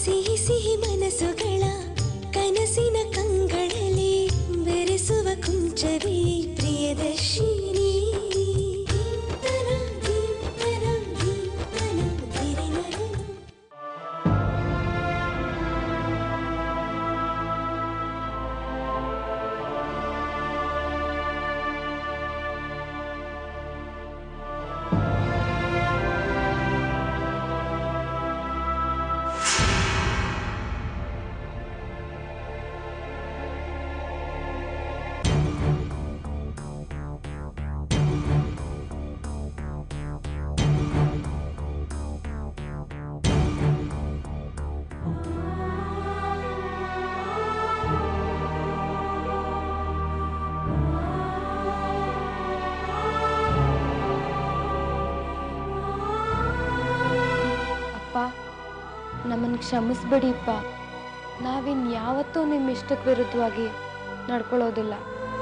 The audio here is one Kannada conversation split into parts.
ಸಿಹಿ ಸಿಹಿ ಮನಸ್ಸುಗಳ ಕನಸಿನ ಕಂಗಳಲ್ಲಿ ಬೆರೆಸುವ ಕುಂಚವೇ ಪ್ರಿಯದರ್ಶಿನಿ ದೀಪ್ತನ, ದೀಪ್ತನ, ದೀಪ್ತನ, ಧಿರಿನರನ. ಅಪ್ಪ ನಮ್ಮನ್ನು ಕ್ಷಮಿಸ್ಬಿಡಿಪ್ಪ ನಾವಿನ್ ಯಾವತ್ತೂ ನಿಮ್ಮ ಇಷ್ಟಕ್ಕೆ ವಿರುದ್ಧವಾಗಿ ನಡ್ಕೊಳ್ಳೋದಿಲ್ಲ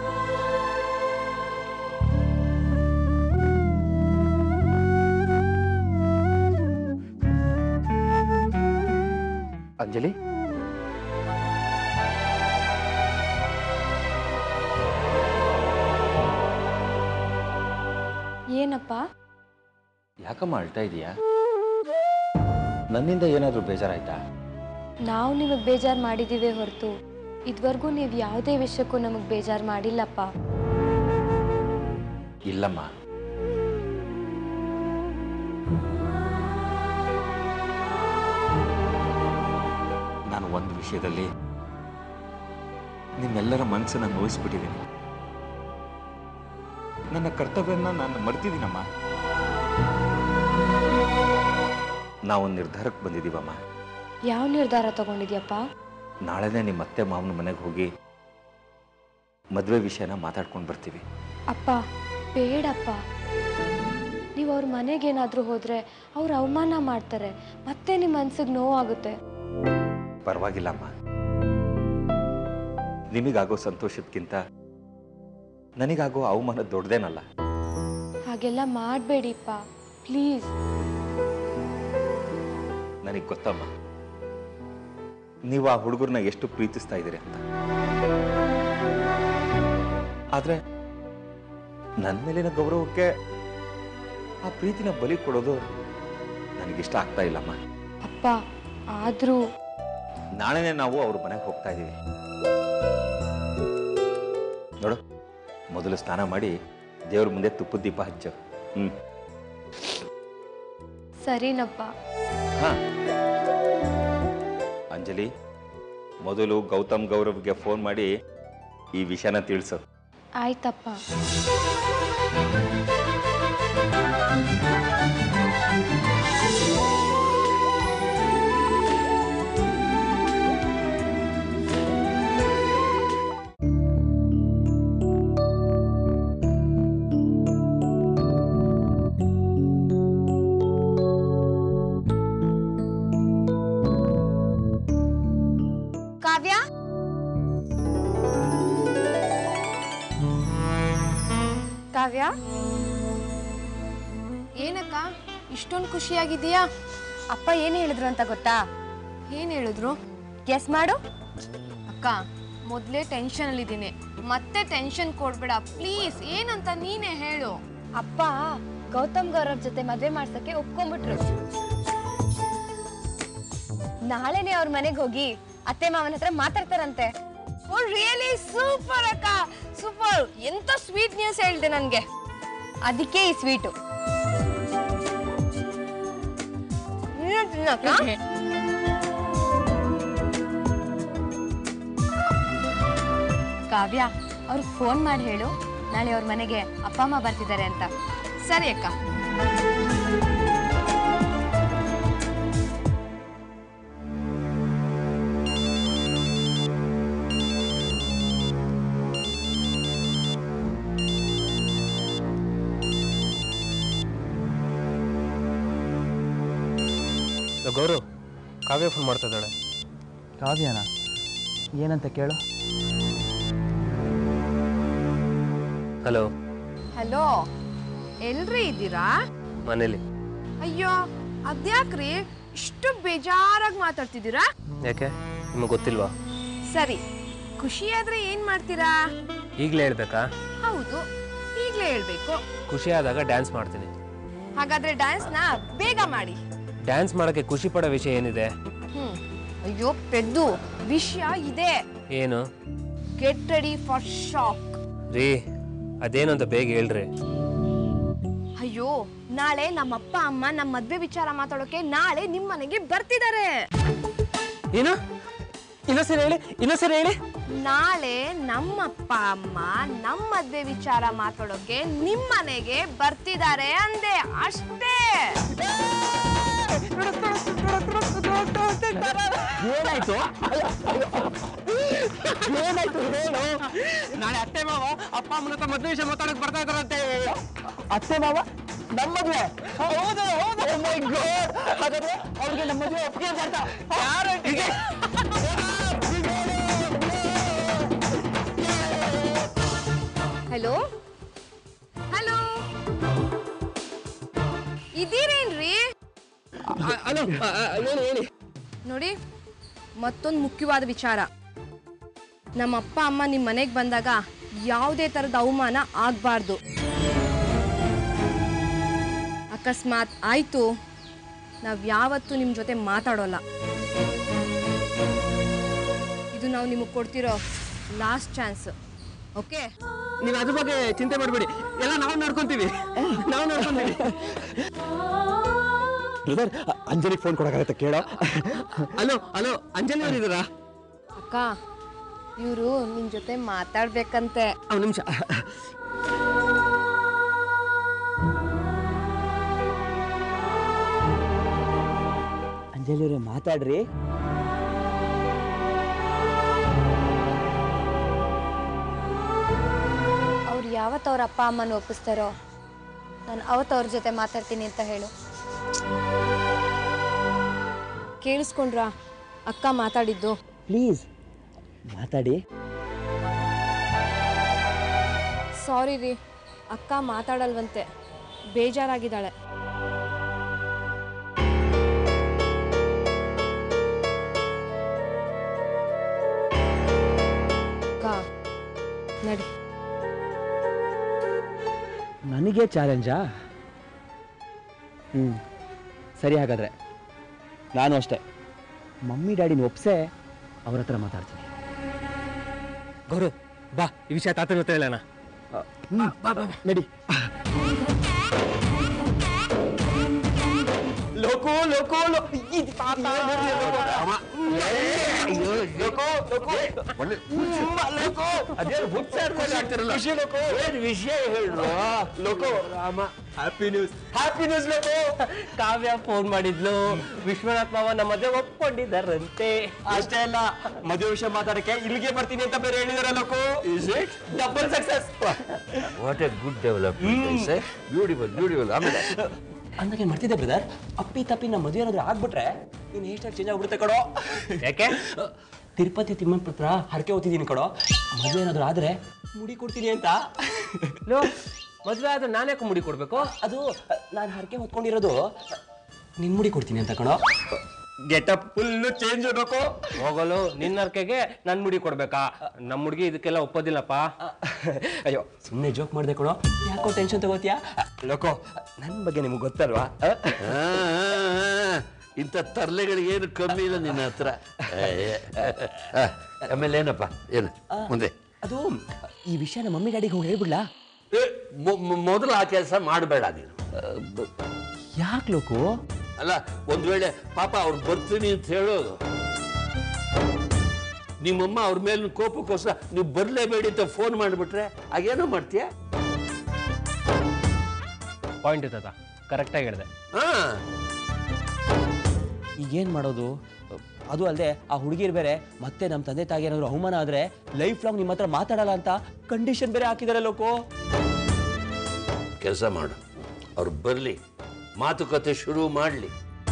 ಅಂಜಲಿ ಏನಪ್ಪ ಯಾಕಮ್ಮ ಅಳ್ತಾ ಇದೀಯಾ ನನ್ನಿಂದ ಏನಾದರೂ ಬೇಜಾರಾಯ್ತಾ ನಾವು ನಿಮಗೆ ಬೇಜಾರು ಮಾಡಿದ್ದೀವಿ ಹೊರತು ಇದುವರೆಗೂ ನೀವು ಯಾವುದೇ ವಿಷಯಕ್ಕೂ ನಮಗೆ ಬೇಜಾರು ಮಾಡಿಲ್ಲಪ್ಪ ಇಲ್ಲಮ್ಮ ನಾನು ಒಂದು ವಿಷಯದಲ್ಲಿ ನಿಮ್ಮೆಲ್ಲರ ಮನಸ್ಸನ್ನು ನೋಯಿಸ್ಬಿಟ್ಟಿದ್ದೀನಿ ನನ್ನ ಕರ್ತವ್ಯನ ನಾನು ಮರ್ತಿದ್ದೀನಮ್ಮ ನಾವೊಂದು ನಿರ್ಧಾರಕ್ಕೆ ಬಂದಿದ್ದೀವಮ್ಮ ಯಾವ ನಿರ್ಧಾರ ತಗೊಂಡಿದ್ಯಪ್ಪ ನಾಳೆನೇ ನಿಮ್ಮ ಅತ್ತೆ ಮಾವನ ಮನೆಗೆ ಹೋಗಿ ಮದುವೆ ವಿಷಯನ ಮಾತಾಡ್ಕೊಂಡು ಬರ್ತೀವಿ ಅಪ್ಪ ಬೇಡಪ್ಪ ನೀವು ಅವ್ರ ಮನೆಗೇನಾದರೂ ಹೋದರೆ ಅವ್ರು ಅವಮಾನ ಮಾಡ್ತಾರೆ ಮತ್ತೆ ನಿಮ್ಮ ಮನ್ಸಿಗೆ ನೋವಾಗುತ್ತೆ ಪರವಾಗಿಲ್ಲಮ್ಮ ನಿಮಗಾಗೋ ಸಂತೋಷಕ್ಕಿಂತ ನನಗಾಗೋ ಅವಮಾನ ದೊಡ್ಡದೇನಲ್ಲ ಹಾಗೆಲ್ಲ ಮಾಡಬೇಡಿಪ್ಪ ಪ್ಲೀಸ್ ನನಗೆ ಗೊತ್ತಮ್ಮ ನೀವು ಆ ಹುಡುಗರನ್ನ ಎಷ್ಟು ಪ್ರೀತಿಸ್ತಾ ಇದ್ದೀರಿ ಅಂತ ಆದ್ರೆ ನನ್ನ ಮೇಲಿನ ಗೌರವಕ್ಕೆ ಆ ಪ್ರೀತಿನ ಬಲಿ ಕೊಡೋದು ನನಗಿಷ್ಟ ಆಗ್ತಾ ಇಲ್ಲಮ್ಮ ಅಪ್ಪ ಆದರೂ ನಾಳೆನೇ ನಾವು ಅವ್ರ ಮನೆಗೆ ಹೋಗ್ತಾ ಇದ್ದೀವಿ ನೋಡು ಮೊದಲು ಸ್ನಾನ ಮಾಡಿ ದೇವ್ರ ಮುಂದೆ ತುಪ್ಪದ ದೀಪ ಹಚ್ಚು ಹ್ಮ್ ಸರಿನಪ್ಪ ಹಾ ಅಂಜಲಿ ಮೊದಲು ಗೌತಮ್ ಗೌರವ್ಗೆ ಫೋನ್ ಮಾಡಿ ಈ ವಿಷಯನ ತಿಳಿಸು ಆಯ್ತಪ್ಪ ಕಾವ್ಯ ಕಾವ್ಯ ಏನಕ್ಕ ಇಷ್ಟೊಂದು ಖುಷಿಯಾಗಿದೀಯಾ ಅಪ್ಪ ಏನು ಹೇಳಿದ್ರು ಅಂತ ಗೊತ್ತಾ ಏನ್ ಹೇಳಿದ್ರು ಗೆಸ್ ಮಾಡು ಅಕ್ಕ ಮೊದಲೇ ಟೆನ್ಷನ್ ಅಲ್ಲಿದ್ದೀನಿ ಮತ್ತೆ ಟೆನ್ಷನ್ ಕೊಡ್ಬೇಡ ಪ್ಲೀಸ್ ಏನಂತ ನೀನೇ ಹೇಳು ಅಪ್ಪ ಗೌತಮ್ ಗೌರವ್ ಜೊತೆ ಮದ್ವೆ ಮಾಡ್ಸಕ್ಕೆ ಒಪ್ಕೊಂಡ್ಬಿಟ್ರು ನಾಳೆನೆ ಅವ್ರ ಮನೆಗೆ ಹೋಗಿ ಅತ್ತೆ ಮಾವನ ಹತ್ರ ಮಾತಾಡ್ತಾರಂತೆ ಓ ರಿಯಲಿ ಸೂಪರ್ ಅಕ್ಕ ಸೂಪರ್ ಎಂತ ಸ್ವೀಟ್ ನ್ಯೂಸ್ ಹೇಳ್ದೆ ನನ್ಗೆ ಅದಕ್ಕೆ ಈ ಸ್ವೀಟು ನೀನು ತಿನ್ನಕ್ಕ ಕಾವ್ಯ ಅವ್ರಿಗೆ ಫೋನ್ ಮಾಡಿ ಹೇಳು ನಾಳೆ ಅವ್ರ ಮನೆಗೆ ಅಪ್ಪ ಅಮ್ಮ ಬರ್ತಿದ್ದಾರೆ ಅಂತ ಸರಿ ಅಕ್ಕ ಗೌರವ್ ಕಾವ್ಯ ಫೋನ್ ಮಾಡ್ತಾ ಇದ್ದಾಳೆ ಕಾವ್ಯನಾ ಏನಂತ ಕೇಳು ಹಲೋ ಹಲೋ ಎಲ್ರಿ ಇದ್ದೀರಾ ಮನೇಲಿ ಅಯ್ಯೋ ಅದ್ಯಾಕ್ರಿ ಇಷ್ಟು ಬೇಜಾರಾಗಿ ಮಾತಾಡ್ತಿದ್ದೀರಾ ಯಾಕೆ ನಿಮಗೆ ಗೊತ್ತಿಲ್ವಾ ಸರಿ ಖುಷಿ ಆದ್ರೆ ಏನ್ ಮಾಡ್ತೀರಾ ಈಗಲೇ ಹೇಳ್ಬೇಕಾ ಹೌದು ಈಗ್ಲೇ ಹೇಳ್ಬೇಕು ಖುಷಿ ಆದಾಗ ಡ್ಯಾನ್ಸ್ ಮಾಡ್ತೀನಿ ಹಾಗಾದ್ರೆ ಡ್ಯಾನ್ಸ್ ನ ಬೇಗ ಮಾಡಿ ಡ್ಯಾನ್ಸ್ ಮಾಡೋಕ್ಕೆ ಖುಷಿ ಪಡೋ ವಿಷಯ ಏನಿದೆ ಹ್ಮ್ ಅಯ್ಯೋ ಪೆದ್ದು ವಿಷಯ ಇದೆ ಏನು ಗೆಟ್ ರೆಡಿ ಫಾರ್ ಶಾಕ್ ರೀ ಅದೇನು ಅಂತ ಬೇಗ ಹೇಳ್ರಿ ಅಯ್ಯೋ ನಾಳೆ ನಮ್ಮಪ್ಪ ಅಮ್ಮ ನಮ್ಮ ಮದ್ವೆ ವಿಚಾರ ಮಾತಾಡೋಕೆ ನಾಳೆ ನಿಮ್ ಮನೆಗೆ ಬರ್ತಿದ್ದಾರೆ ಏನು ಇನ್ನೊಂದ್ಸರಿ ಹೇಳಿ ಇನ್ನೊಂದ್ಸರಿ ಹೇಳಿ ನಾಳೆ ನಮ್ಮಪ್ಪ ಅಮ್ಮ ನಮ್ಮ ಮದ್ವೆ ವಿಚಾರ ಮಾತಾಡೋಕೆ ನಿಮ್ ಮನೆಗೆ ಬರ್ತಿದ್ದಾರೆ ಅಂದೆ ಅಷ್ಟೇ ಏನಾಯ್ತು ಏನಾಯ್ತು ಹೇಳು ನಾಳೆ ಅತ್ತೆ ಮಾವ ಅಪ್ಪ ಅಮ್ಮನ ಹತ್ರ ಮದುವೆ ವಿಷಯ ಮಾತಾಡಕ್ ಬರ್ತಾ ಇದಾರಂತೆ ಅತ್ತೆ ಮಾವ ನಮ್ಮ ಮದುವೆ ಹೌದು ಹೌದು Oh my God. ಹಾಗಾದ್ರೆ ಅವ್ರಿಗೆ ನಮ್ಮ ಮದುವೆ ಒಪ್ಪಿಗೆ ಅಂತ ಯಾರು ಹಲೋ ಹಲೋ ಇದೀರೇನ್ರಿ ಹಲೋ ಹೇಳಿ ಹೇಳಿ ನೋಡಿ ಮತ್ತೊಂದು ಮುಖ್ಯವಾದ ವಿಚಾರ ನಮ್ಮ ಅಪ್ಪ ಅಮ್ಮ ನಿಮ್ಮ ಮನೆಗೆ ಬಂದಾಗ ಯಾವುದೇ ಥರದ ಅವಮಾನ ಆಗಬಾರ್ದು ಅಕಸ್ಮಾತ್ ಆಯಿತು ನಾವು ಯಾವತ್ತೂ ನಿಮ್ಮ ಜೊತೆ ಮಾತಾಡೋಲ್ಲ ಇದು ನಾವು ನಿಮಗೆ ಕೊಡ್ತಿರೋ ಲಾಸ್ಟ್ ಚಾನ್ಸ್ ಓಕೆ ನೀವು ಅದ್ರ ಬಗ್ಗೆ ಚಿಂತೆ ಮಾಡಬೇಡಿ ಎಲ್ಲ ನಾವು ನೋಡ್ಕೊಂತೀವಿ ನಾವು ನೋಡ್ಕೊಂತೀವಿ ಬ್ರದರ್ ಅಂಜಲಿಗೆ ಫೋನ್ ಕೊಡೋಕ್ಕಾಗತ್ತೆ ಕೇಳೋ ಹಲೋ ಹಲೋ ಅಂಜಲಿ ಅವ್ರು ಇದ್ದಾರಾ ಅಕ್ಕ ಇವರು ನಿಮ್ಮ ಜೊತೆ ಮಾತಾಡ್ಬೇಕಂತೆ ಒಂದು ನಿಮಿಷ ಅಂಜಲಿ ಅವರೇ ಮಾತಾಡ್ರಿ ಅವ್ರು ಯಾವತ್ತು ಅವ್ರ ಅಪ್ಪ ಅಮ್ಮನ ಒಪ್ಪಿಸ್ತಾರೋ ನಾನು ಅವತ್ತು ಅವ್ರ ಜೊತೆ ಮಾತಾಡ್ತೀನಿ ಅಂತ ಹೇಳು ಕೇಳಿಸ್ಕೊಂಡ್ರಾ ಅಕ್ಕ ಮಾತಾಡಿದ್ದು ಪ್ಲೀಸ್ ಮಾತಾಡಿ ಸಾರಿ ರೀ ಅಕ್ಕ ಮಾತಾಡಲ್ವಂತೆ ಬೇಜಾರಾಗಿದ್ದಾಳೆ ಅಕ್ಕ ನಡಿ ನನಗೆ ಚಾಲೆಂಜಾ ಹ್ಞೂ ಸರಿ ಹಾಗಾದ್ರೆ ನಾನು ಅಷ್ಟೇ ಮಮ್ಮಿ ಡ್ಯಾಡಿನ ಒಪ್ಸೆ ಅವ್ರ ಹತ್ರ ಮಾತಾಡ್ತೀನಿ ಗೌರವ್ ಬಾ ಈ ವಿಷಯ ತಾತನ ಜೊತೆ ಹೇಳೋಣ ಹ್ಞೂ ನಡಿ ಲೋಕೋ ಲೋಕೋ ಲೋ ಇದು ತಾತ ಲೋಕೋ ಲೋಕೋ ಲೋಕೋ ಅದೇನು ಖುಷಿ ಲೋಕೋ ವಿಷಯ ಹೇಳು ಲೋಕೋ ರಾಮ ಹ್ಯಾಪಿ ನ್ಯೂಸ್ ಹ್ಯಾಪಿ ನ್ಯೂಸ್ ಲೋಕೋ ಕಾವ್ಯ ಫೋನ್ ಮಾಡಿದ್ಲು ವಿಶ್ವನಾಥ್ ಮಾವ ನಮ್ಮ ಮದುವೆ ಒಪ್ಕೊಂಡಿದ್ದಾರಂತೆ ಅಷ್ಟೇ ಅಲ್ಲ ಮದುವೆ ವಿಷಯ ಮಾತಾಡಕ್ಕೆ ಇಲ್ಲಿಗೆ ಬರ್ತೀನಿ ಅಂತ ಬೇರೆ ಹೇಳಿದಾರೆ ಲೋಕೋ is it double success what a good development beautiful beautiful ಆಮೇಲೆ ಅಂದಾಗ ಏನ್ ಮಾಡ್ತಿದ್ದೆ ಬ್ರದರ್ ಅಪ್ಪಿ ತಪ್ಪಿ ನಮ್ಮ ಮದುವೆ ಏನಾದ್ರು ಆಗ್ಬಿಟ್ರೆ ನೀನ್ ಹೇರ್ ಚೇಂಜ್ ಆಗ್ಬಿಡುತ್ತೆ ಕಡೋ ಯಾಕೆ ತಿರುಪತಿ ತಿಮ್ಮಪ್ಪ ಹತ್ರ ಹರಕೆ ಓದ್ತಿದ್ದೀನಿ ಕಡೋ ಮದುವೆ ಏನಾದ್ರು ಆದ್ರೆ ಮುಡಿ ಕೊಡ್ತೀನಿ ಅಂತ ಲೋ ಮದುವೆ ಆದ್ರೆ ನಾನೇ ಮುಡಿ ಕೊಡ್ಬೇಕು ಅದು ನಾನು ಹರಕೆ ಹೊತ್ಕೊಂಡಿರೋದು ನಿನ್ ಮುಡಿ ಕೊಡ್ತೀನಿ ಅಂತ ಕಣೋ ಗೆಟಪ್ ಫುಲ್ ಚೇಂಜ್ ಇರಬೇಕು ಹೋಗಲು ನಿನ್ನ ಅರ್ಕೆಗೆ ನನ್ ಮುಡಿ ಕೊಡ್ಬೇಕಾ ನಮ್ಮ ಹುಡುಗಿ ಇದಕ್ಕೆಲ್ಲ ಒಪ್ಪೋದಿಲ್ಲಪ್ಪ ಅಯ್ಯೋ ಸುಮ್ಮನೆ ಜೋಕ್ ಮಾಡಿದೆ ಕಣೋ ಯಾಕೋ ಟೆನ್ಷನ್ ತಗೋತೀಯಾ ಲೋಕೋ ನನ್ನ ಬಗ್ಗೆ ನಿಮ್ಗೆ ಗೊತ್ತಲ್ವಾ ಆ? ಆ, ಆ, ಆ. ಇಂಥ ತರ್ಲೆಗಳಿಗೆ ಏನು ಕಮ್ಮಿ ಇಲ್ಲ ನಿನ್ನ ಹತ್ರ ಏ, ಆ, ಆಮೇಲೆ ಏನಪ್ಪ ಏನು ಮುಂದೆ ಅದು ಈ ವಿಷಯ ನಮ್ಮ ಮಮ್ಮಿ ಡ್ಯಾಡಿಗೆ ಹೋಗಿ ಹೇಳ್ಬಿಡ್ಲಾ ಏ, ಮೊ- ಮೊ- ಮೊದಲು ಆ ಕೆಲಸ ಮಾಡಬೇಡ ನೀನು ಯಾಕೆ ಲೋಕು ಅಲ್ಲ ಒಂದ್ ವೇಳೆ ಪಾಪ ಅವ್ರು ಬರ್ತೀನಿ ಅಂತ ಹೇಳೋದು ನಿಮ್ಮಮ್ಮ ಅವ್ರ ಮೇಲಿನ ಕೋಪಕ್ಕೋಸ್ಕರ ನೀವು ಬರಲೇಬೇಡಿ ಅಂತ ಫೋನ್ ಮಾಡಿಬಿಟ್ರೆ ಆಗೇನೋ ಮಾಡ್ತೀಯ ಪಾಯಿಂಟ್ ತಾತ ಕರೆಕ್ಟಾಗಿ ಹೇಳಿದೆ ಹಾ ಈಗೇನು ಮಾಡೋದು ಅದು ಅಲ್ಲದೆ ಆ ಹುಡುಗಿರ್ ಬೇರೆ ಮತ್ತೆ ನಮ್ಮ ತಂದೆ ತಾಯಿ ಏನಾದ್ರು ಅವಮಾನ ಆದ್ರೆ ಲೈಫ್ ಲಾಂಗ್ ನಿಮ್ಮ ಹತ್ರ ಮಾತಾಡಲ್ಲ ಅಂತ ಕಂಡೀಷನ್ ಬೇರೆ ಹಾಕಿದಾರೆ ಲೋಕೋ ಕೆಲಸ ಮಾಡು ಅವ್ರು ಬರಲಿ ಮಾತುಕತೆ ಶುರು ಮಾಡಲಿ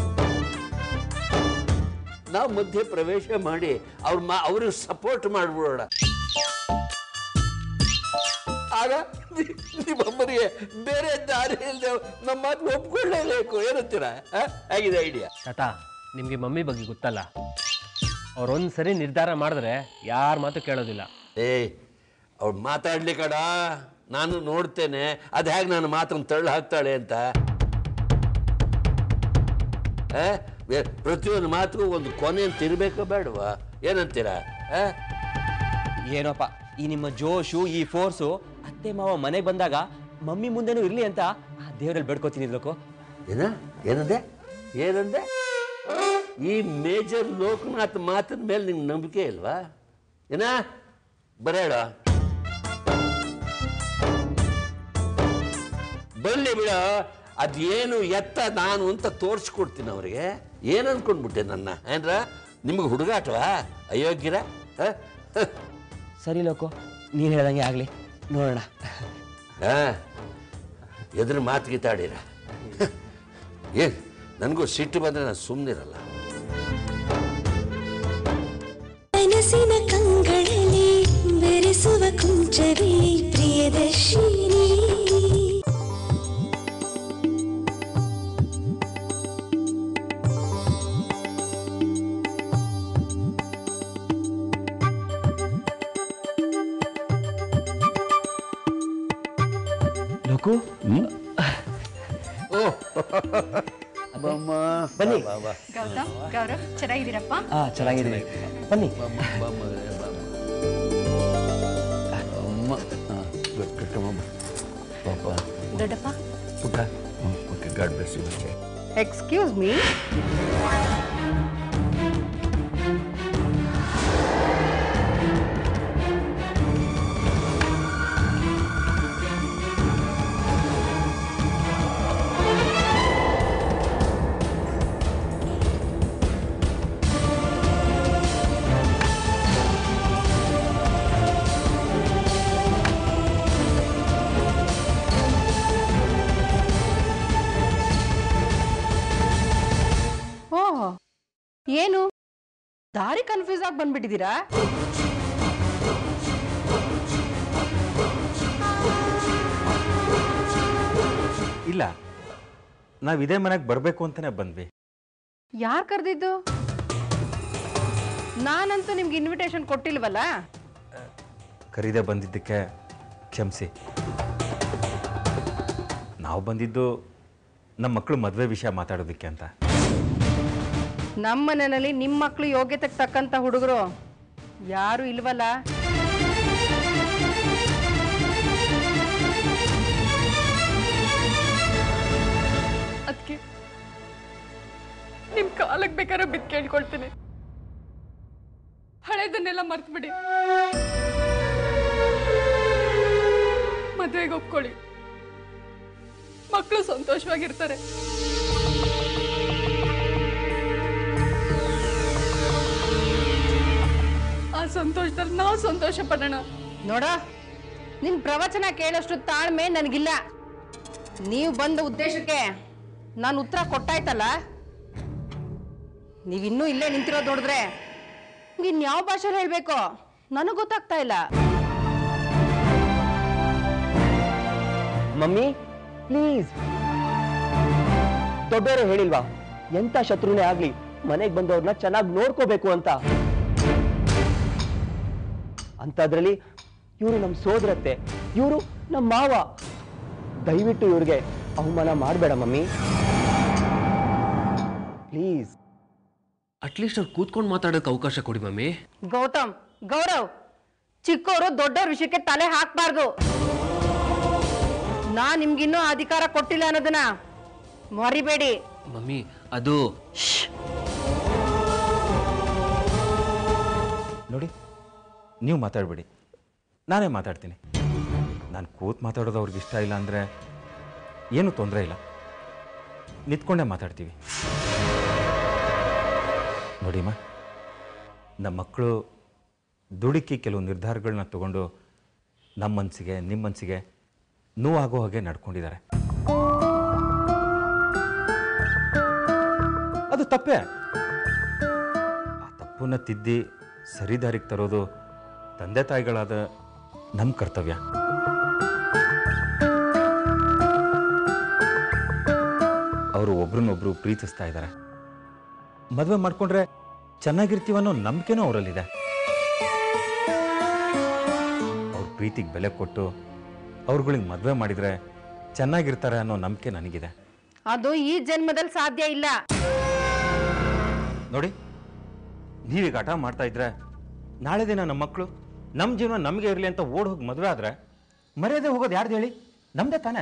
ನಾವು ಮಧ್ಯೆ ಪ್ರವೇಶ ಮಾಡಿ ಅವ್ರ ಮಾ ಅವ್ರಿಗೆ ಸಪೋರ್ಟ್ ಮಾಡ್ಬಿಡೋಣ ಆಗ ನಿ- ನಿಮ್ಮಮ್ಮನಿಗೆ ಬೇರೆ ದಾರಿ ಇಲ್ಲದೆ ನಮ್ಮ ಮಾತು ಒಪ್ಕೊಳ್ಳೇಬೇಕು ಏನಂತೀರ ಆ? ಹೇಗಿದೆ ಐಡಿಯಾ ತಾತ ನಿಮಗೆ ಮಮ್ಮಿ ಬಗ್ಗೆ ಗೊತ್ತಲ್ಲ ಅವ್ರೊಂದು ಸರಿ ನಿರ್ಧಾರ ಮಾಡಿದ್ರೆ ಯಾರ ಮಾತು ಕೇಳೋದಿಲ್ಲ ಏಯ್ ಅವಳು ಮಾತಾಡ್ಲಿ ಕಡ ನಾನು ನೋಡ್ತೇನೆ ಅದು ಹೇಗೆ ನಾನು ಮಾತನ್ನು ತಳ್ಳಿ ಹಾಕ್ತಾಳೆ ಅಂತ ಆ? ಬೆ- ಪ್ರತಿಯೊಂದು ಮಾತಿಗೂ ಒಂದು ಕೊನೆ ಅಂತ ಇರಬೇಕೋ ಬೇಡವಾ ಏನಂತೀರಾ ಆ? ಏನೋಪ್ಪ ಈ ನಿಮ್ಮ ಜೋಶು ಈ ಫೋರ್ಸು ಅತ್ತೆ ಮಾವ ಮನೆಗೆ ಬಂದಾಗ ಮಮ್ಮಿ ಮುಂದೆನೂ ಇರ್ಲಿ ಅಂತ ಆ ದೇವರಲ್ಲಿ ಬೇಡ್ಕೋತೀನಿ ಇದ್ಲಕ್ಕೋ ಏನ ಏನಂದೆ ಏನಂದೆ ಈ ಮೇಜರ್ ಲೋಕನಾಥ್ ಮಾತಿನ ಮೇಲೆ ನಿಂಗೆ ನಂಬಿಕೆ ಇಲ್ವಾ ಏನ ಬರೇಳ ಬರಲಿ ಬಿಡ ಅದೇನು ಎತ್ತ ನಾನು ಅಂತ ತೋರಿಸ್ಕೊಡ್ತೀನಿ ಅವ್ರಿಗೆ ಏನು ಅನ್ಕೊಂಡ್ಬಿಟ್ಟೆ ನನ್ನ ಏನ್ರ ನಿಮಗೆ ಹುಡುಗಾಟವಾ ಅಯೋಗ್ಯರ ಆ? ಸರಿ ಲೋಕೋ ನೀನು ಹೇಳ್ದಂಗೆ ಆಗಲಿ ನೋಡೋಣ ಆ, ಎದುರು ಮಾತು ಗೀತಾಡಿರ ಏನು ನನಗೂ ಸಿಟ್ಟು ಬಂದರೆ ನಾನು ಸುಮ್ಮನಿರಲ್ಲ ಕನಸಿನ ಕಂಗಳಲ್ಲಿ ಬೆರೆಸುವ ಕುಂಚವೇ ಪ್ರಿಯದರ್ಶಿನಿ ಲೋಕು ಬನ್ನಿ ಗೌತಮ್ ಗೌರವ್ ಚೆನ್ನಾಗಿದ್ದೀರಪ್ಪ ಹಾ ಚೆನ್ನಾಗಿದ್ದೀನಿ ಬನ್ನಿ ದೊಡ್ಡಪ್ಪ ಪುಟ್ಟ okay God bless you excuse me oh ಏನು ದಾರಿ ಕನ್ಫ್ಯೂಸ್ ಆಗಿ ಬಂದ್ಬಿಟ್ಟಿದ್ದೀರಾ ಇಲ್ಲ ನಾವು ಇದೇ ಮನೆಗೆ ಬರಬೇಕು ಅಂತಲೇ ಬಂದ್ವಿ ಯಾರು ಕರೆದಿದ್ದು ನಾನಂತೂ ನಿಮ್ಗೆ ಇನ್ವಿಟೇಷನ್ ಕೊಟ್ಟಿಲ್ವಲ್ಲ ಕರೀದೆ ಬಂದಿದ್ದಕ್ಕೆ ಕ್ಷಮಿಸಿ ನಾವು ಬಂದಿದ್ದು ನಮ್ಮ ಮಕ್ಕಳು ಮದುವೆ ವಿಷಯ ಮಾತಾಡೋದಕ್ಕೆ ಅಂತ ನಮ್ಮ ಮನೆಯಲ್ಲಿ ನಿಮ್ಮ ಮಕ್ಕಳು ಯೋಗ್ಯತೆಗೆ ತಕ್ಕಂತ ಹುಡುಗರು ಯಾರು ಇಲ್ವಲ್ಲ ಅದಕ್ಕೆ ನಿಮ್ ಕಾಲಕ್ಕೆ ಬೇಕಾದ್ರೆ ಬಿದ್ದು ಕೇಳ್ಕೊಳ್ತೀನಿ ಹಳೇದನ್ನೆಲ್ಲ ಮರ್ತ್ಬಿಡಿ ಮದುವೆಗೆ ಒಪ್ಕೊಳ್ಳಿ ಮಕ್ಕಳು ಸಂತೋಷವಾಗಿರ್ತಾರೆ ಆ ಸಂತೋಷದಲ್ಲಿ ನಾವು ಸಂತೋಷ ಪಡೋಣ ನೋಡ ನಿನ್ ಪ್ರವಚನ ಕೇಳೋಷ್ಟು ತಾಳ್ಮೆ ನನಗಿಲ್ಲ ನೀವು ಬಂದ ಉದ್ದೇಶಕ್ಕೆ ನಾನು ಉತ್ತರ ಕೊಟ್ಟಾಯ್ತಲ್ಲ ನೀವಿನ್ನೂ ಇಲ್ಲೇ ನಿಂತಿರೋದು ನೋಡಿದ್ರೆ ಇನ್ಯಾವ ಭಾಷೆಲಿ ಹೇಳ್ಬೇಕು ನನಗೆ ಗೊತ್ತಾಗ್ತಾ ಇಲ್ಲ ಮಮ್ಮಿ ಪ್ಲೀಸ್ ದೊಡ್ಡವರು ಹೇಳಿಲ್ವಾ ಎಂತ ಶತ್ರುನೇ ಆಗ್ಲಿ ಮನೆಗೆ ಬಂದವ್ರನ್ನ ಚೆನ್ನಾಗಿ ನೋಡ್ಕೋಬೇಕು ಅಂತ ಅಂತದ್ರಲ್ಲಿ ಇವರು ನಮ್ಮ ಸೋದರತ್ತೆ ಇವರು ನಮ್ಮ ಮಾವ ದಯವಿಟ್ಟು ಇವ್ರಿಗೆ ಅವಮಾನ ಮಾಡಬೇಡ ಮಮ್ಮಿ ಪ್ಲೀಸ್ ಅಟ್ಲೀಸ್ಟ್ ಅವ್ರು ಕೂತ್ಕೊಂಡು ಮಾತಾಡೋಕೆ ಅವಕಾಶ ಕೊಡಿ ಮಮ್ಮಿ ಗೌತಮ್ ಗೌರವ್ ಚಿಕ್ಕವರು ದೊಡ್ಡವ್ರ ವಿಷಯಕ್ಕೆ ತಲೆ ಹಾಕ್ಬಾರ್ದು ನಾ ನಿಮ್ಗಿನ್ನೂ ಅಧಿಕಾರ ಕೊಟ್ಟಿಲ್ಲ ಅನ್ನೋದನ್ನ ಮರಿಬೇಡಿ ಮಮ್ಮಿ ಅದು ನೋಡಿ ನೀವು ಮಾತಾಡಬೇಡಿ ನಾನೇ ಮಾತಾಡ್ತೀನಿ ನಾನು ಕೂತ್ ಮಾತಾಡೋದು ಅವ್ರಿಗೆ ಇಷ್ಟ ಇಲ್ಲ ಅಂದರೆ ಏನೂ ತೊಂದರೆ ಇಲ್ಲ ನಿಂತ್ಕೊಂಡೇ ಮಾತಾಡ್ತೀವಿ ನೋಡಿಮ್ಮ ನಮ್ಮ ಮಕ್ಕಳು ದುಡುಕಿ ಕೆಲವು ನಿರ್ಧಾರಗಳನ್ನ ತಗೊಂಡು ನಮ್ಮ ಮನಸ್ಸಿಗೆ ನಿಮ್ಮ ಮನಸ್ಸಿಗೆ ನೋವಾಗೋ ಹಾಗೆ ನಡ್ಕೊಂಡಿದ್ದಾರೆ ಅದು ತಪ್ಪೇ ಆ ತಪ್ಪನ್ನ ತಿದ್ದಿ ಸರಿದಾರಿಗೆ ತರೋದು ತಂದೆ ತಾಯಿಗಳಾದ ನಮ್ಮ ಕರ್ತವ್ಯ ಅವರು ಒಬ್ರನ್ನೊಬ್ರು ಪ್ರೀತಿಸ್ತಾ ಇದ್ದಾರೆ ಮದುವೆ ಮಾಡ್ಕೊಂಡ್ರೆ ಚೆನ್ನಾಗಿರ್ತೀವನ್ನೋ ನಂಬಿಕೆನೂ ಅವರಲ್ಲಿದೆ ಅವ್ರ ಪ್ರೀತಿಗೆ ಬೆಲೆ ಕೊಟ್ಟು ಅವ್ರುಗಳಿಗೆ ಮದುವೆ ಮಾಡಿದರೆ ಚೆನ್ನಾಗಿರ್ತಾರೆ ಅನ್ನೋ ನಂಬಿಕೆ ನನಗಿದೆ ಅದು ಈ ಜನ್ಮದಲ್ಲಿ ಸಾಧ್ಯ ಇಲ್ಲ ನೋಡಿ ನೀವೀಗ ಹಠ ಮಾಡ್ತಾ ಇದ್ರೆ ನಾಳೆ ದಿನ ನಮ್ಮ ಮಕ್ಕಳು ನಮ್ಮ ಜೀವನ ನಮಗೆ ಇರಲಿ ಅಂತ ಓಡ್ ಹೋಗಿ ಮದುವೆ ಆದ್ರೆ ಮರ್ಯಾದೆ ಹೋಗೋದು ಯಾರ್ದು ಹೇಳಿ ನಮ್ದೇ ತಾನೇ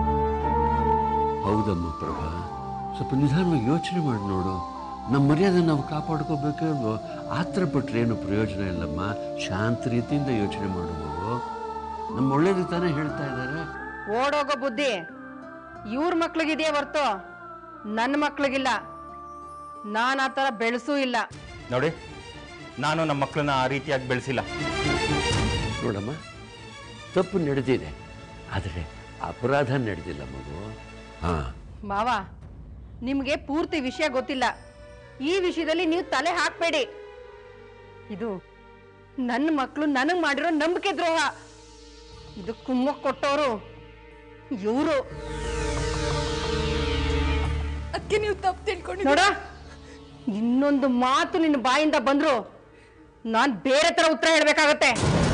ಹೌದಮ್ಮ ಪ್ರಭಾ ಸ್ವಲ್ಪ ನಿಧಾನವಾಗಿ ಯೋಚನೆ ಮಾಡಿ ನೋಡು ನಮ್ಮ ಮರ್ಯಾದೆ ನಾವು ಕಾಪಾಡ್ಕೋಬೇಕೋ ಇಲ್ವೋ ಆತರ ಪಟ್ರೆ ಏನು ಪ್ರಯೋಜನ ಇಲ್ಲಮ್ಮ ಶಾಂತ ರೀತಿಯಿಂದ ಯೋಚನೆ ಮಾಡುವುದು ನಮ್ಮ ಒಳ್ಳೇದು ತಾನೇ ಹೇಳ್ತಾ ಇದ್ದಾರೆ ಓಡೋಗೋ ಬುದ್ಧಿ ಇವ್ರ ಮಕ್ಳಿಗಿದೆಯೇ ಹೊರ್ತು ನನ್ನ ಮಕ್ಳಿಗಿಲ್ಲ ನಾನು ಆ ಥರ ಬೆಳೆಸೂ ಇಲ್ಲ ನೋಡಿ ನಾನು ನಮ್ಮ ಮಕ್ಕಳನ್ನ ಆ ರೀತಿಯಾಗಿ ಬೆಳೆಸಿಲ್ಲ ನೋಡಮ್ಮ ತಪ್ಪು ನಡೆದಿದೆ ಆದರೆ ಅಪರಾಧ ನಡೆದಿಲ್ಲ ಮಗು ಹಾಂ ಮಾವ ನಿಮಗೆ ಪೂರ್ತಿ ವಿಷಯ ಗೊತ್ತಿಲ್ಲ ಈ ವಿಷಯದಲ್ಲಿ ನೀವು ತಲೆ ಹಾಕ್ಬೇಡಿ ಇದು ನನ್ನ ಮಕ್ಕಳು ನನಗೆ ಮಾಡಿರೋ ನಂಬಿಕೆ ದ್ರೋಹ ಇದು ಕುಮ್ಮಕ್ ಕೊಟ್ಟವರು ಇವರು ಅದಕ್ಕೆ ನೀವು ತಪ್ಪು ತಿಳ್ಕೊಂಡಿದ್ದೀರ ನೋಡ ಇನ್ನೊಂದು ಮಾತು ನಿನ್ನ ಬಾಯಿಂದ ಬಂದ್ರು ನಾನ್ ಬೇರೆ ತರ ಉತ್ತರ ಹೇಳ್ಬೇಕಾಗತ್ತೆ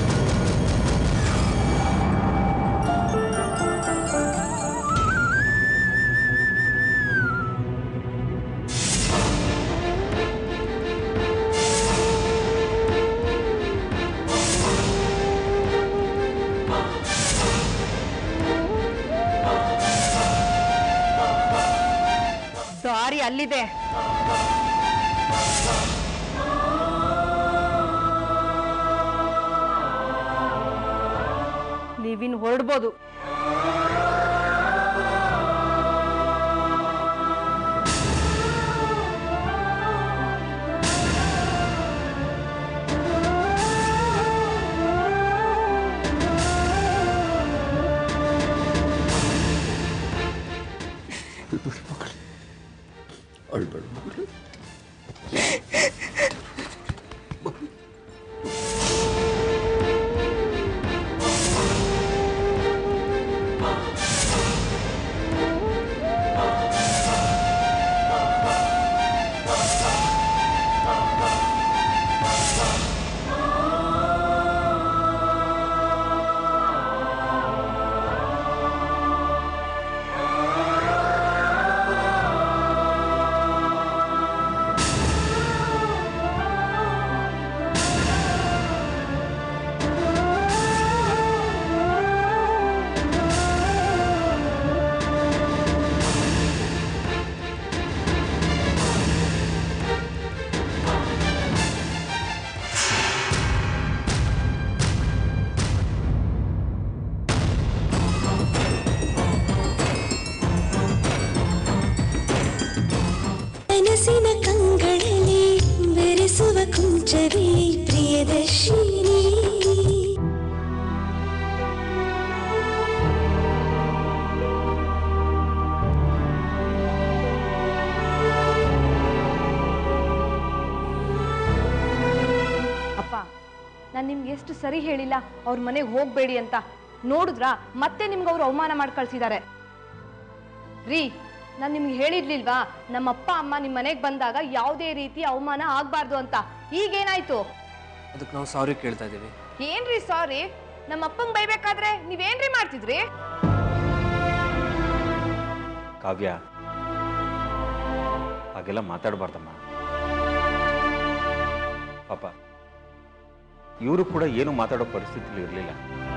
ದಾರಿ ಅಲ್ಲಿದೆ ನೀವಿನ್ ಹೊರಡ್ಬೋದು ಅಳ್ಬೇಡ ಮಗಳೇ. ಕನಸಿನ ಕಂಗಳಲ್ಲಿ ಬೆರೆಸುವ ಕುಂಚವೇ ಪ್ರಿಯದರ್ಶಿನಿ ಅಪ್ಪ ನಾನು ನಿಮ್ಗೆ ಎಷ್ಟು ಸರಿ ಹೇಳಿಲ್ಲ ಅವ್ರ ಮನೆಗೆ ಹೋಗ್ಬೇಡಿ ಅಂತ ನೋಡಿದ್ರಾ ಮತ್ತೆ ನಿಮ್ಗೆ ಅವ್ರು ಅವಮಾನ ಮಾಡಿ ಕಳ್ಸಿದ್ದಾರೆ ರೀ ನಾನು ನಿಮ್ಗೆ ಹೇಳಿರ್ಲಿಲ್ವಾ ನಮ್ಮ ಅಪ್ಪ ಅಮ್ಮ ನಿಮ್ಮ ಮನೆಗೆ ಬಂದಾಗ ಯಾವುದೇ ರೀತಿ ಅವಮಾನ ಆಗಬಾರ್ದು ಅಂತ ಈಗೇನಾಯ್ತು ಅದಕ್ಕೆ ನಾವು ಸಾರಿ ಕೇಳ್ತಾ ಇದ್ದೀವಿ ಏನ್ರಿ ಸಾರಿ ನಮ್ಮ ಅಪ್ಪಂಗ್ ಬೈಬೇಕಾದ್ರೆ ನೀವೇನ್ರಿ ಮಾಡ್ತಿದ್ರಿ ಕಾವ್ಯ ಹಾಗೆಲ್ಲ ಮಾತಾಡಬಾರ್ದಮ್ಮ ಪಾಪ ಇವರು ಕೂಡ ಏನು ಮಾತಾಡೋ ಪರಿಸ್ಥಿತಿಲಿ ಇರಲಿಲ್ಲ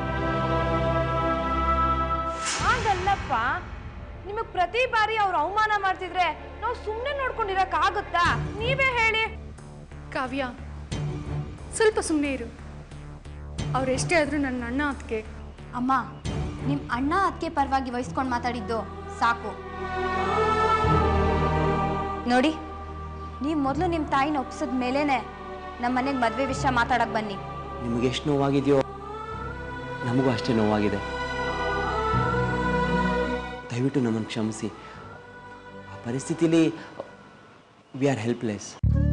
ಹಾಗಲ್ಲಪ್ಪ ನಿಮಗ್ ಪ್ರತಿ ಬಾರಿ ಅವ್ರು ಅವಮಾನ ಮಾಡ್ತಿದ್ರೆ ನಾವು ಸುಮ್ಮನೆ ನೋಡ್ಕೊಂಡಿರಕ್ ಆಗುತ್ತಾ ನೀವೇ ಹೇಳಿ ಕಾವ್ಯ ಸ್ವಲ್ಪ ಸುಮ್ಮನೆ ಇರು ಅವರೆಷ್ಟೇ ಆದರೂ ನನ್ನ ಅಣ್ಣ ಅದಕ್ಕೆ ಅಮ್ಮ ನಿಮ್ಮ ಅಣ್ಣ ಅದಕ್ಕೆ ಪರವಾಗಿ ವಹಿಸ್ಕೊಂಡು ಮಾತಾಡಿದ್ದು ಸಾಕು ನೋಡಿ ನೀವು ಮೊದಲು ನಿಮ್ಮ ತಾಯಿನ ಒಪ್ಸಿದ ಮೇಲೇನೆ ನಮ್ಮ ಮನೆಗೆ ಮದುವೆ ವಿಷಯ ಮಾತಾಡಕ್ಕೆ ಬನ್ನಿ ನಿಮಗೆ ಎಷ್ಟು ನೋವಾಗಿದೆಯೋ ನಮಗೂ ಅಷ್ಟೇ ನೋವಾಗಿದೆ ದಯವಿಟ್ಟು ನಮ್ಮನ್ನು ಕ್ಷಮಿಸಿ ಆ ಪರಿಸ್ಥಿತಿಲಿ ವಿ ಆರ್ ಹೆಲ್ಪ್ಲೆಸ್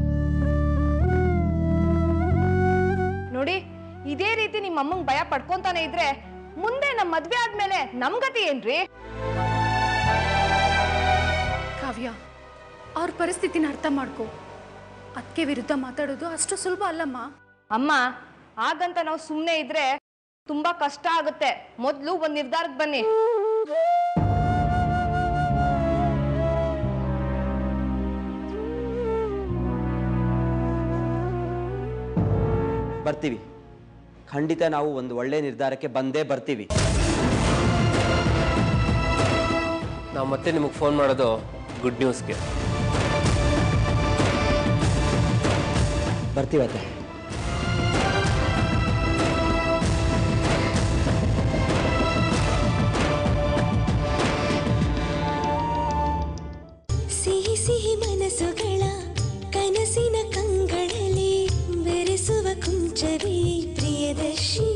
ನೋಡಿ ಇದೇ ರೀತಿ ನಿಮ್ಮ ಅಮ್ಮಂಗ್ ಭಯ ಪಡ್ಕೊಂತಾನೆ ಇದ್ರೆ ಮುಂದೆ ನಮ್ಮ ಮದ್ವೆ ಆದ್ಮೇಲೆ ನಮ್ ಗತಿ ಏನ್ರಿ ಕಾವ್ಯ ಅವ್ರ ಪರಿಸ್ಥಿತಿನ ಅರ್ಥ ಮಾಡ್ಕೊ ಅದಕ್ಕೆ ವಿರುದ್ಧ ಮಾತಾಡೋದು ಅಷ್ಟು ಸುಲಭ ಅಲ್ಲಮ್ಮ ಅಮ್ಮ ಹಾಗಂತ ನಾವು ಸುಮ್ಮನೆ ಇದ್ರೆ ತುಂಬಾ ಕಷ್ಟ ಆಗುತ್ತೆ ಮೊದಲು ಒಂದು ನಿರ್ಧಾರಕ್ಕೆ ಬನ್ನಿ ಬರ್ತೀವಿ ಖಂಡಿತ ನಾವು ಒಂದು ಒಳ್ಳೆ ನಿರ್ಧಾರಕ್ಕೆ ಬಂದೇ ಬರ್ತೀವಿ ನಾವು ಮತ್ತೆ ನಿಮಗೆ ಫೋನ್ ಮಾಡೋದು ಗುಡ್ ನ್ಯೂಸ್ಗೆ ಬರ್ತೀವತ್ತೆ ಸಿಹಿ ಸಿಹಿ ಮನಸ್ಸುಗಳ ಕನಸಿನ ಕಂಗಳಲ್ಲಿ ಬೆರೆಸುವ ಕುಂಚವೇ ಪ್ರಿಯದರ್ಶಿ